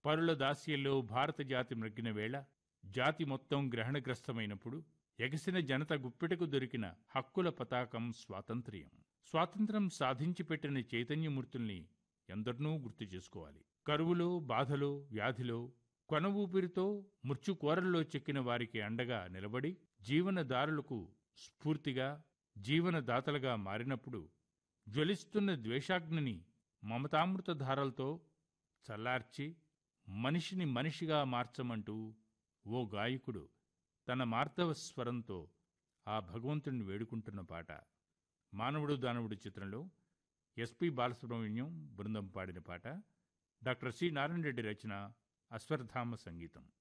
పరుల దాస్యంలో భారత జాతి మ్రగ్గిన వేళ జాతి మొత్తం గ్రహణగ్రస్తమైనప్పుడు ఎగసిన జనత గుప్పెటకు దొరికిన హక్కుల పతాకం స్వాతంత్ర్యం స్వాతంత్ర్యం సాధించి పెట్టిన చైతన్యమూర్తుల్ని ఎందరినూ గుర్తు చేసుకోవాలి కరువులో బాధలో వ్యాధిలో కొన ఊపిరితో మృత్యుకోరల్లో చెక్కిన వారికి అండగా నిలబడి జీవనదారులకు స్ఫూర్తిగా జీవనదాతలుగా మారినప్పుడు జ్వలిస్తున్న ద్వేషాగ్నిని మమతామృత ధారలతో చల్లార్చి మనిషిని మనిషిగా మార్చమంటూ ఓ గాయకుడు తన మార్దవ స్వరంతో ఆ భగవంతుణ్ణి వేడుకుంటున్న పాట మానవుడు దానవుడు చిత్రంలో ఎస్పి బాలసుబ్రహ్మణ్యం బృందం పాడిన పాట డాక్టర్ సి నారాయణ రెడ్డి రచన అశ్వత్థామ సంగీతం